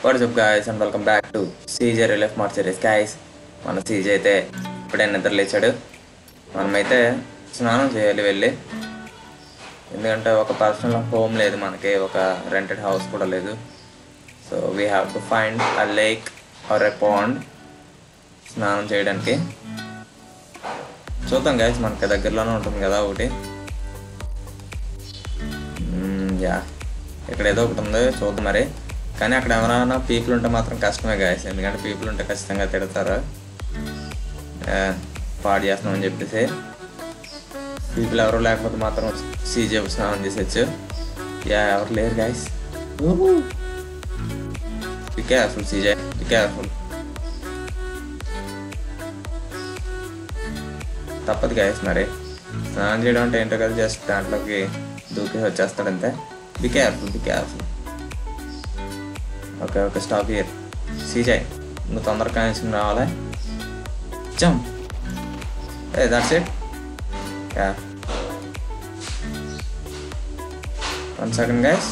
WhatsApp guys and welcome back to CJ relief mortuaries guys మన CJ అయితే ఇప్పుడే నిద్ర లేచాడు మనమైతే స్నానం చేయాలి వెళ్ళి ఎందుకంటే ఒక పర్సనల్ హోమ్ లేదు మనకి ఒక రెంటెడ్ హౌస్ కూడా లేదు so we have to find a lake or a pond స్నానం చేయడానికి చూద్దాం గాయస్ మనకి దగ్గరలోనే ఉంటుంది కదా ఒకటి యా ఇక్కడ ఏదో ఒకటి ఉంది చూద్దాం మరి కానీ అక్కడ ఎవరైనా పీపుల్ ఉంటే మాత్రం కష్టమే గాయస్ ఎందుకంటే పీపుల్ ఉంటే ఖచ్చితంగా తిడతారు ఆ, పాడు చేస్తున్నామని చెప్పేసి పీపుల్ ఎవరు లేకపోతే మాత్రం సీజే స్నానం చేసేచ్చు యా ఎవరు లేరు guys be careful CJ be careful తప్పదు గాయస్ మరి స్నానం చేయడం అంటే ఏంటో కదా జస్ట్ దాంట్లోకి దూకేసి వచ్చేస్తాడు అంతే be careful be careful okay okay stop here CJ నువ్వు తొందరగా కనెక్షన్ రావాలి jump eh that's it yeah one second guys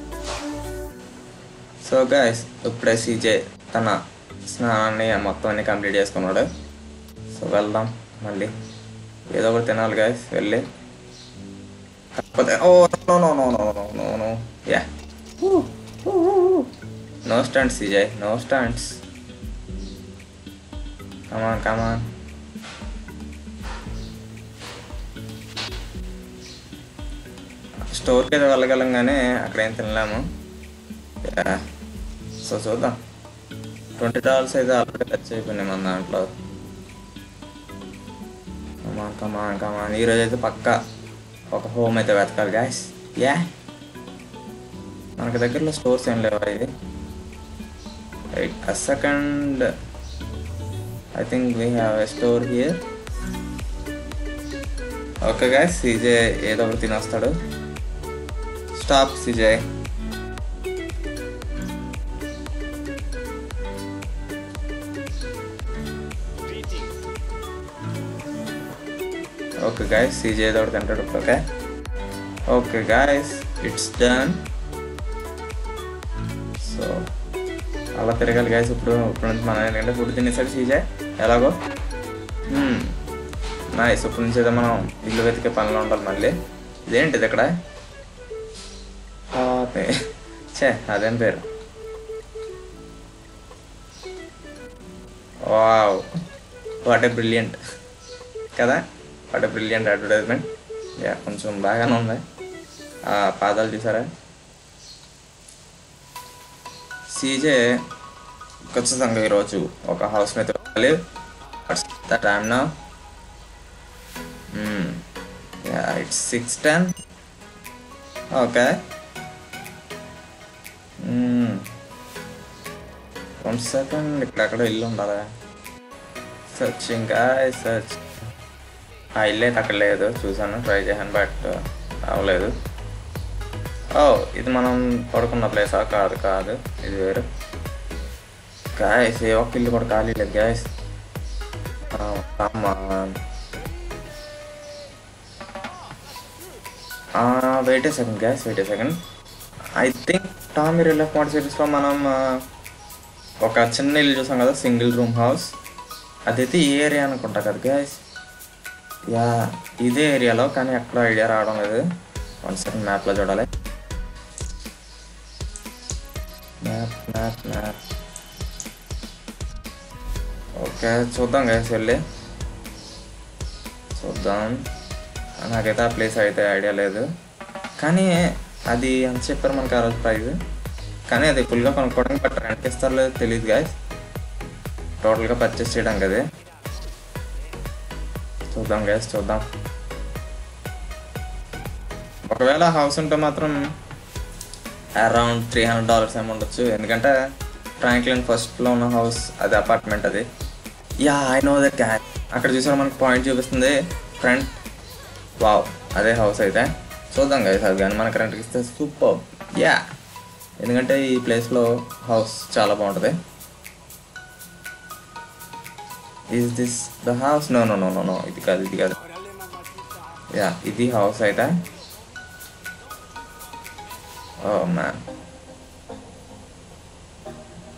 so guys ఇప్పుడే సీజే తన స్నానాన్ని మొత్తం అన్ని కంప్లీట్ చేసుకున్నాడు సో వెళ్దాం మళ్ళీ ఏదో ఒకటి తినాలి గైస్ వెళ్ళి కాకపోతే oh no no no no no no no yeah no stunts Vijay no stunts come on come on స్టోర్కి అయితే వెళ్ళగలం కానీ అక్కడ ఏం తినలేము యా. సో చూద్దాం ట్వంటీ డాలర్స్ అయితే ఆల్రెడీ ఖర్చు అయిపోయినాయి మన దాంట్లో కమాన్ కమాన్ కమాన్ ఈరోజు అయితే పక్కా ఒక హోమ్ అయితే వెతకాలి గాయస్ యా మనకి దగ్గరలో స్టోర్స్ ఏం లేవా ఇది a second i think we have a store here okay guys CJ ఏదో ఒకటి తినొస్తాడు stop CJ okay guys CJ ఏదో ఒకటి తింటాడు okay okay guys it's done so అలా తిరగాలి గాయస్ ఇప్పుడు ఇప్పుడు నుంచి మనం ఏంటంటే ఫుడ్ తినేసరికి సీజే ఎలాగో నైస్ ఇప్పుడు నుంచి అయితే మనం ఇల్లు వెతికే పనిలో ఉండాలి మళ్ళీ ఇదేంటిది ఇక్కడ పాపే. ఛే అదేం పేరు వావ్ వాట్ ఏ బ్రిలియంట్ కదా what a brilliant advertisement yeah కొంచెం బాగానే ఉంది ఆ పాదాలు చూసారా సీజే ఖచ్చితంగా ఈరోజు ఒక హౌస్ మీద వెళ్ళాలి ద టైమ్ నా yeah it's six ten okay one second ఇక్కడ అక్కడ ఇల్లు ఉండాలి సర్చింగ్ సర్చ్ ఆ ఇల్లు అయితే అక్కడ లేదు చూసాను ట్రై చేశాను బట్ అవ్వలేదు ఓ ఇది మనం పడుకున్న ప్లేసా కాదు కాదు ఇది వేరు గాయస్ ఏ ఒక్క ఇల్లు కూడా ఖాళీ లేదు guys wait a second guys wait a second I think Tommy relief mode సిరీస్లో మనం ఆ, ఒక చిన్న ఇల్లు చూసాం కదా సింగిల్ రూమ్ హౌస్ అదైతే ఈ ఏరియా అనుకుంటా కదా గ్యాస్ యా ఇదే ఏరియాలో కానీ ఎక్కడ ఐడియా రావడం లేదు వన్ సెకండ్ మ్యాప్లో చూడాలి మ్యాప్ మ్యాప్ మ్యాప్ ఓకే చూద్దాం గైస్ వెళ్ళి చూద్దాం నాకైతే ఆ ప్లేస్ అయితే ఐడియా లేదు కానీ అది ఎంత చెప్పారు మనకి ఆ రోజు ప్రైస్ కానీ అది ఫుల్గా కొనుక్కోవడానికి బట్ రెంట్కి ఇస్తారో లేదో తెలియదు గాయస్ టోటల్గా పర్చేస్ చేయడానికి అది చూద్దాం గైస్ చూద్దాం ఒకవేళ హౌస్ ఉంటే మాత్రం అరౌండ్ త్రీ హండ్రెడ్ డాలర్స్ ఏమి ఉండొచ్చు ఎందుకంటే ఫ్రాంక్లిన్ ఫస్ట్లో ఉన్న హౌస్ అది అపార్ట్మెంట్ అది yeah I know that can అక్కడ చూసారు మనకి పాయింట్ చూపిస్తుంది ఫ్రంట్ వావ్ అదే హౌస్ అయితే చూద్దాం కదా అది కానీ మనకి రెంట్కి ఇస్తే సూపర్ యా ఎందుకంటే ఈ ప్లేస్లో హౌస్ చాలా బాగుంటుంది is this the house no no no no no ఇది కాదు ఇది కాదు యా ఇది హౌస్ అయితే ఓ మ్యాన్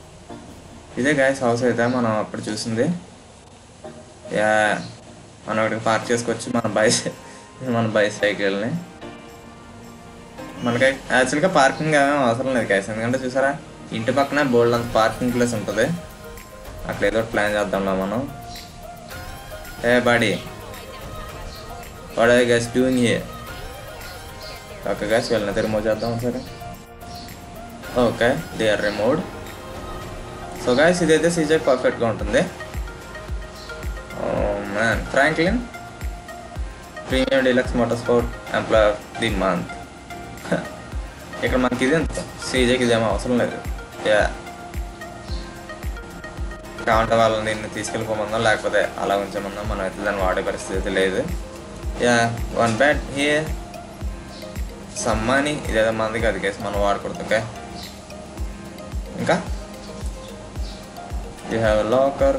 ఇదే గాయస్ హౌస్ అయితే మనం అప్పుడు చూసింది యా మనం ఇక్కడికి పార్క్ చేసుకోవచ్చు మన బైక్ మన బైసైకిల్ని మనకి యాక్చువల్గా పార్కింగ్ ఏమీ అవసరం లేదు గాయస్ ఎందుకంటే చూసారా ఇంటి పక్కనే బోల్డ్ అంత పార్కింగ్ ప్లేస్ ఉంటుంది అక్కడ ఏదో ఒకటి ప్లాన్ చేద్దాంలో మనం a body what I guys doing here okay guys వెళ్ళిన రిమూవ్ చేద్దాం సరే okay they are removed so guys ఇదైతే సీజే పర్ఫెక్ట్గా ఉంటుంది man Franklin premium deluxe motor sport employee of the month ఇక్కడ మనకి ఇది ఎంత సీజేకి ఇదేమో అవసరం లేదు యా కావంటే వాళ్ళని దీన్ని తీసుకెళ్ళిపోమందాం లేకపోతే అలా ఉంచమందాం మనం అయితే దాన్ని వాడే పరిస్థితి లేదు యా వన్ బ్యాట్ హియర్ సమ్మాని ఇదేదో మంది కాదు కేసు మనం వాడకూడదు ఓకే ఇంకా we have a locker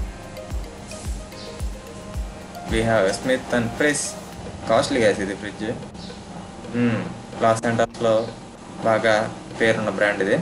we have a smith and press costly guys ఇది ఫ్రిడ్జ్ లాస్ సెంటర్స్లో బాగా పేరున్న బ్రాండ్ ఇది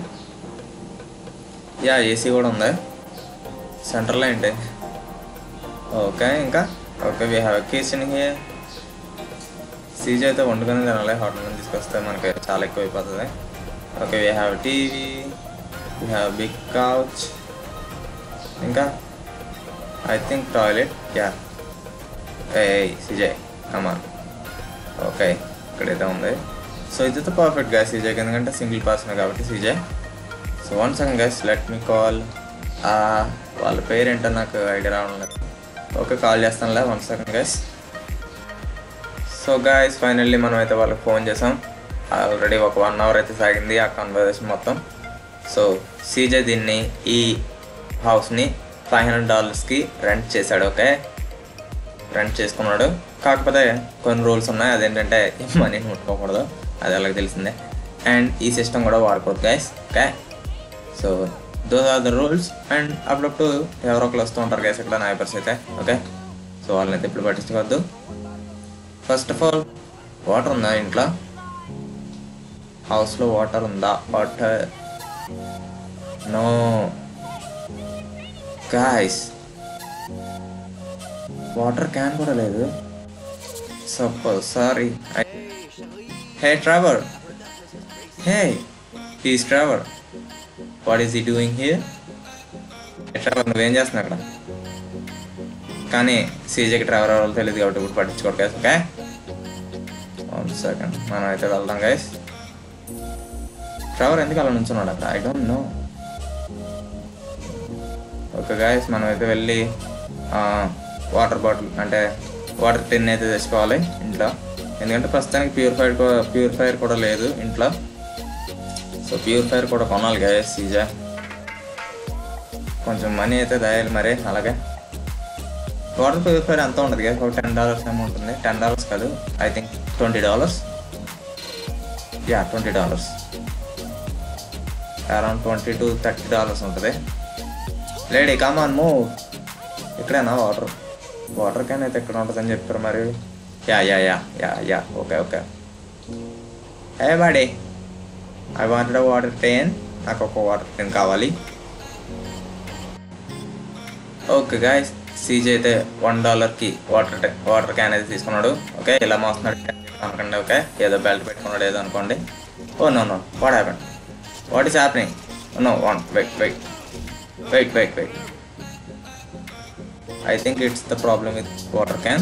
యా ఏసీ కూడా ఉంది సెంటర్లో ఏంటి ఓకే ఇంకా okay we have kitchen here CJ అయితే వండుకొని తినాలి హోటల్ నుంచి తీసుకొస్తే మనకి చాలా ఎక్కువ అయిపోతుంది okay we have TV we have big couch ఇంకా I think toilet yeah eh CJ come on okay ఇక్కడైతే ఉంది సో ఇదైతే పర్ఫెక్ట్ గా సీజే ఎందుకంటే సింగిల్ పర్సన్ కాబట్టి CJ so one second guys let me call వాళ్ళ పేరు ఏంటో నాకు ఐడియా రావడం లేదు ఓకే కాల్ చేస్తానులే one second guys so guys finally మనం అయితే వాళ్ళకి ఫోన్ చేసాం ఆల్రెడీ ఒక వన్ అవర్ అయితే సాగింది ఆ కన్వర్జేషన్ మొత్తం సో సీజే దీన్ని ఈ హౌస్ని ఫైవ్ హండ్రెడ్ డాలర్స్కి రెంట్ చేశాడు ఓకే రెంట్ చేసుకున్నాడు కాకపోతే కొన్ని రూల్స్ ఉన్నాయి అదేంటంటే ఈ మనీని ముట్టుకోకూడదు అది అలాగే తెలిసిందే అండ్ ఈ సిస్టమ్ కూడా వాడుకోవద్దు guys okay so those are the rules and అప్పుడప్పుడు ఎవరో ఒకరు వస్తూ ఉంటారు గైస్ ఇక్కడ నైబర్స్ అయితే ఓకే సో వాళ్ళని అయితే ఇప్పుడు పట్టించుకోవద్దు ఫస్ట్ ఆఫ్ ఆల్ వాటర్ ఉందా ఇంట్లో హౌస్లో వాటర్ ఉందా water no guys water can కూడా లేదు suppose sorry hey Trevor hey please Trevor what is he doing here Trevor నువ్వేం చేస్తున్నావు అక్కడ కానీ సీజేకి ట్రావర్ అవ్వాలో తెలియదు కాబట్టి ఇప్పుడు పట్టించుకోరు గైస్ ఓకే వన్ సెకండ్ మనం అయితే వెళ్దాం గైస్ ట్రావర్ ఎందుకు అలా నుంచున్నాడు అక్కడ I don't know okay guys మనం అయితే వెళ్ళి వాటర్ బాటిల్ అంటే వాటర్ టిన్ అయితే తెచ్చుకోవాలి ఇంట్లో ఎందుకంటే ప్రస్తుతానికి ప్యూరిఫైడ్ ప్యూరిఫైర్ కూడా లేదు ఇంట్లో సో ప్యూరిఫైర్ కూడా కొనాలి గాయస్ సీజా కొంచెం మనీ అయితే దాయాలి మరి అలాగే వాటర్ ప్యూరిఫైర్ ఎంత ఉంటుంది కదా ఒక టెన్ డాలర్స్ ఏమో ఉంటుంది టెన్ డాలర్స్ కాదు I think twenty dollars yeah twenty dollars around twenty to thirty dollars ఉంటుంది లేడీ కామాన్ మూవ్ ఇక్కడేనా వాటర్ వాటర్ క్యాన్ అయితే ఎక్కడ ఉంటుందని చెప్పారు మరి yeah yeah yeah yeah yeah okay okay a body I wanted water ten నాకు ఒక water ten కావాలి ఓకే గాయస్ సీజీ అయితే వన్ డాలర్కి వాటర్ వాటర్ క్యాన్ అయితే తీసుకున్నాడు ఓకే ఇలా మోస్తున్నాడు అనుకోండి ఓకే ఏదో బెల్ట్ పెట్టుకున్నాడు ఏదో అనుకోండి oh no no what happen what is happening no one wait wait wait wait wait i think it's the problem with water can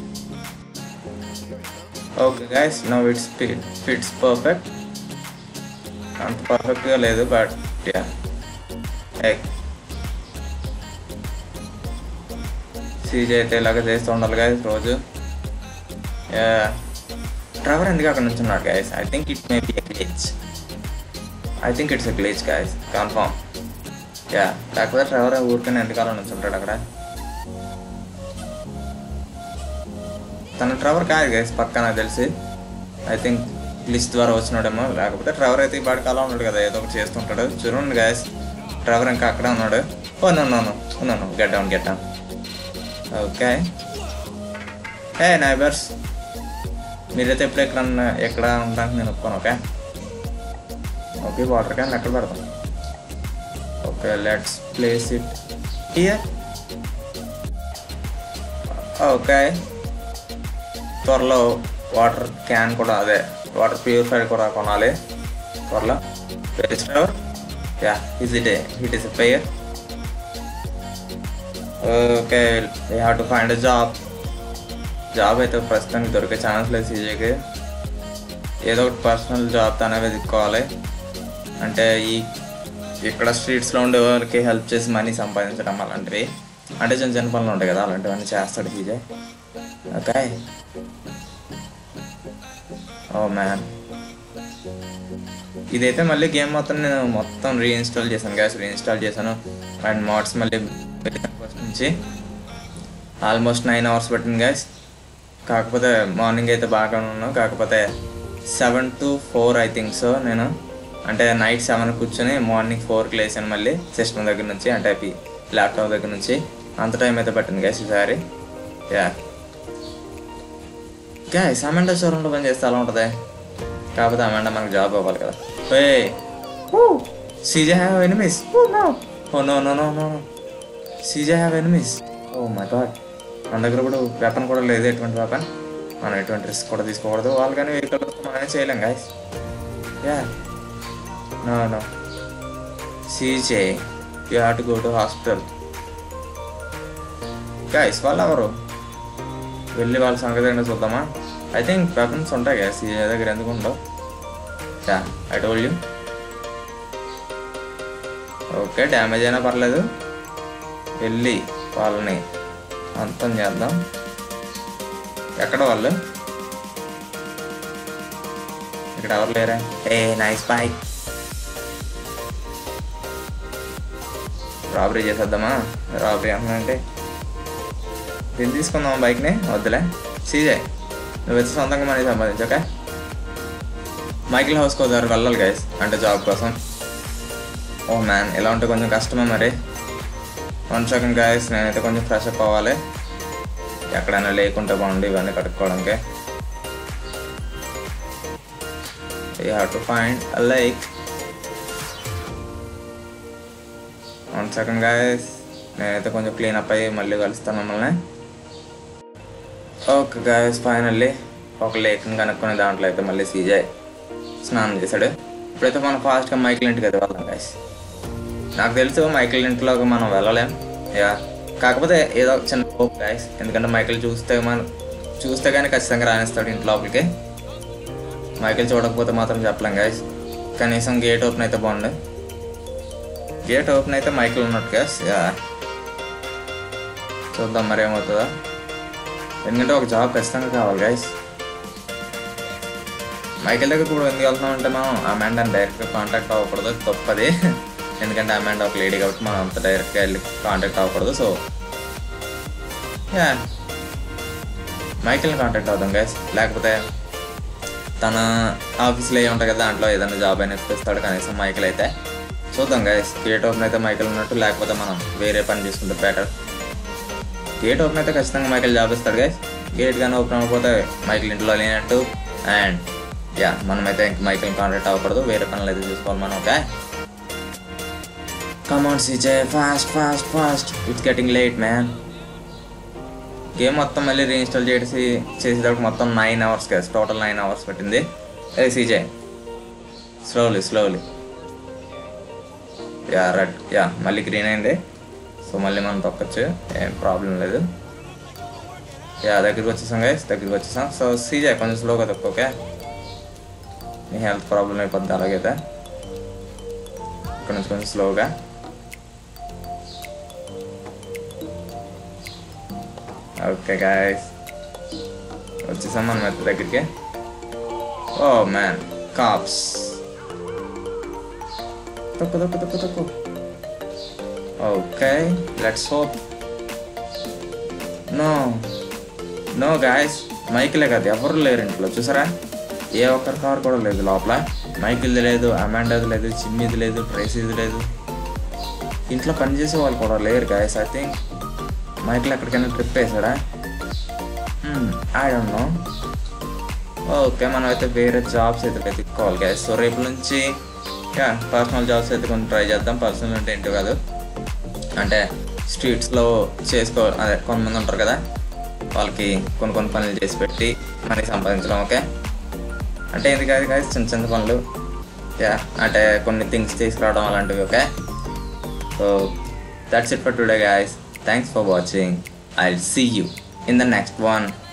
okay guys now it's fit, fits perfect అంత పర్ఫెక్ట్గా లేదు but yeah CG అయితే ఇలాగ చేస్తూ ఉండాలి guys రోజు ట్రావర్ ఎందుకు అక్కడ నుంచి ఉన్నాడు guys I think it may be a glaze I think it's a glaze guys confirm yeah కాకపోతే డ్రైవర్ ఊరికనే ఎంతకాలం నుంచి ఉంటాడు అక్కడ తన డ్రైవర్ కాదు గైస్ పక్క నాకు తెలిసి ఐ థింక్ లిస్ట్ ద్వారా వచ్చినాడేమో లేకపోతే డ్రైవర్ అయితే ఈ పాటి కాలం ఉన్నాడు కదా ఏదో ఒకటి చేస్తుంటాడు చూడండి గైస్ డ్రైవర్ ఇంకా అక్కడే ఉన్నాడు oh no no no no get down get down okay hey neighbours మీరైతే ఎప్పుడు ఎక్కడ ఎక్కడ ఉండడానికి నేను ఒప్పుకోను ఓకే ఓకే వాటర్ క్యాన్ ఎక్కడ పెడతాం okay let's place it here okay త్వరలో వాటర్ క్యాన్ కూడా అదే వాటర్ ప్యూరిఫైర్ కూడా కొనాలి త్వరలో register yeah is it it is payer okay we have to find a job job అయితే ప్రస్తుతానికి దొరికే ఛాన్స్ లేదు సీజేకి ఏదో ఒకటి పర్సనల్ జాబ్ తనే వెతుక్కోవాలి అంటే ఈ ఇక్కడ స్ట్రీట్స్లో ఉండే వాళ్ళకి హెల్ప్ చేసి మనీ సంపాదించడం అలాంటివి అంటే చిన్న చిన్న పనులు ఉంటాయి కదా అలాంటివన్నీ చేస్తాడు సీజే ఓకే ఓ మ్యాన్ ఇదైతే మళ్ళీ గేమ్ మొత్తం నేను మొత్తం రీఇన్స్టాల్ చేశాను గ్యాస్ రీఇన్స్టాల్ చేశాను అండ్ మోడ్స్ మళ్ళీ ఫస్ట్ నుంచి ఆల్మోస్ట్ నైన్ అవర్స్ పట్టింది గ్యాస్ కాకపోతే మార్నింగ్ అయితే బాగానే ఉన్నాను కాకపోతే seven to four I think so నేను అంటే నైట్ సెవెన్ కూర్చొని మార్నింగ్ ఫోర్కి లేసాను మళ్ళీ సిస్టమ్ దగ్గర నుంచి అంటే ల్యాప్టాప్ దగ్గర నుంచి అంత టైం అయితే పట్టింది గ్యాస్ ఈసారి యా గ్యాస్ అమెండా షోరూంలో పని చేస్తే అలా ఉంటుంది కాకపోతే అమెండా మనకు జాబ్ అవ్వాలి కదా eh CJ have enemies oh no oh no no no no CJ have enemies oh my god మన దగ్గర కూడా వెపన్ కూడా లేదు ఎటువంటి వెపన్ మనం ఎటువంటి రిస్క్ కూడా తీసుకోకూడదు వాళ్ళు కానీ వెహికల్ మనమే చేయలేం guys yeah no no CJ you have to go to hospital guys వాళ్ళు ఎవరు వెళ్ళి వాళ్ళ సంగతి ఏంటో చూద్దామా ఐ థింక్ వెపన్స్ ఉంటాయి కదా సీజే దగ్గర ఎందుకు ఉండవు yeah I told you okay damage అయినా పర్లేదు వెళ్ళి వాళ్ళని అంతం చేద్దాం ఎక్కడ వాళ్ళు ఇక్కడ ఎవరు లేరా ఏ నైస్ బైక్ రాబరీ చేసేద్దామా రాబరీ అంటే దీన్ని తీసుకుందాం బైక్ని వద్దులే సీజే నువ్వు వచ్చి సొంతంగా మనీ సంపాదించు ఓకే మైకిల్ హౌస్ కోదారు వెళ్ళాలి గైస్ అంటే జాబ్ కోసం ఓ మ్యాన్ ఇలా ఉంటే కొంచెం కష్టమే మరి వన్ సెకండ్ గాయస్ నేనైతే కొంచెం ఫ్రెష్ అప్ అవ్వాలి ఎక్కడైనా లేకుంటే బాగుండి ఇవన్నీ కడుక్కోవడానికి you have to find a like one second guys నేనైతే కొంచెం క్లీన్ అప్ అయ్యి మళ్ళీ కలుస్తాను మమ్మల్ని ఓకే గాయస్ ఫైనల్లీ ఒక లేక్ని కనుక్కొని దాంట్లో అయితే మళ్ళీ సీజే స్నానం చేశాడు ఇప్పుడైతే మనం ఫాస్ట్గా మైకిల్ ఇంటికి అయితే వెళ్దాం గాయస్ నాకు తెలుసు మైకిల్ ఇంట్లోకి మనం వెళ్ళలేం యా కాకపోతే ఏదో చిన్న హోప్ గాయస్ ఎందుకంటే మైకిల్ చూస్తే మనం చూస్తే కానీ ఖచ్చితంగా రాణిస్తాడు ఇంటి లోపలికి మైకిల్ చూడకపోతే మాత్రం చెప్పలేం గాయస్ కనీసం గేట్ ఓపెన్ అయితే బాగుండే గేట్ ఓపెన్ అయితే మైకిల్ ఉన్నట్టు గాయస్ యా చూద్దాం మరి ఏమవుతుందో ఎందుకంటే ఒక జాబ్ ఖచ్చితంగా కావాలి గాయస్ మైకిల్ దగ్గర కూడా ఎందుకు వెళ్తున్నాం అంటే మనం అమాండాని డైరెక్ట్గా కాంటాక్ట్ అవ్వకూడదు తప్పది ఎందుకంటే అమాండా ఒక లేడీ కాబట్టి మనం అంత డైరెక్ట్గా వెళ్ళి కాంటాక్ట్ అవ్వకూడదు సో యా మైకిల్ని కాంటాక్ట్ అవుదాం గైస్ లేకపోతే తన ఆఫీస్లో ఏ ఉంటాయి కదా దాంట్లో ఏదైనా జాబ్ అయినా ఇప్పిస్తాడు కనీసం మైకిల్ అయితే చూద్దాం గైస్ గేట్ ఓపెన్ అయితే మైకిల్ ఉన్నట్టు లేకపోతే మనం వేరే పని చేసుకుంటే బెటర్ గేట్ ఓపెన్ అయితే ఖచ్చితంగా మైకిల్ జాబ్ ఇస్తాడు గైస్ గేట్ కానీ ఓపెన్ అవ్వకపోతే మైకిల్ ఇంట్లో లేనట్టు అండ్ యా మనమైతే ఇంక మైకిల్ కాంటాక్ట్ అవ్వకూడదు వేరే పనులు అయితే చూసుకోవాలి మనం okay come on CJ fast fast fast it's getting late man game మొత్తం మళ్ళీ రీఇన్స్టాల్ చేసి చేసేటప్పుడు మొత్తం నైన్ అవర్స్ కదా టోటల్ నైన్ అవర్స్ పట్టింది ఏ CJ slowly slowly yeah red yeah మళ్ళీ గ్రీన్ అయింది సో మళ్ళీ మనం తొక్కచ్చు ఏం ప్రాబ్లం లేదు యా దగ్గరికి వచ్చేసాం గైస్ దగ్గరికి వచ్చేసాం సో సీజే కొంచెం స్లోగా తక్కువ ఓకే నీ హెల్త్ ప్రాబ్లం అయిపోద్ది అలాగైతే ఇక్కడ నుంచి కొంచెం స్లోగా ఓకే గాయస్ వచ్చేసాం మనం మెత్త దగ్గరికి ఓ మ్యాన్ కాప్స్ తక్కు తక్కు తక్కు తక్కు okay let's hope no no guys మైకిలే కాదు ఎవరు లేరు ఇంట్లో చూసారా ఏ ఒక్కరి కార్ కూడా లేదు లోపల మైకిల్ది లేదు అమాండాది లేదు చిమ్మిది లేదు ట్రేసీది లేదు ఇంట్లో పనిచేసే వాళ్ళు కూడా లేరు గాయస్ ఐ థింక్ మైకిల్ ఎక్కడికైనా ట్రిప్ వేసాడా ఐ డోంట్ నో ఓకే మనం అయితే వేరే జాబ్స్ అయితే వెతుక్కోవాలి గాయస్ సో రేపు నుంచి యా పర్సనల్ జాబ్స్ అయితే కొంచెం ట్రై చేద్దాం పర్సనల్ అంటే ఏంటో కాదు అంటే స్ట్రీట్స్లో చేసుకో అదే కొంతమంది ఉంటారు కదా వాళ్ళకి కొన్ని కొన్ని పనులు చేసి పెట్టి మనీ సంపాదించడం ఓకే అంటే ఏంది కాదు కాదు చిన్న చిన్న పనులు యా అంటే కొన్ని థింగ్స్ తీసుకురావడం అలాంటివి okay so that's it for today guys thanks for watching I see you in the next one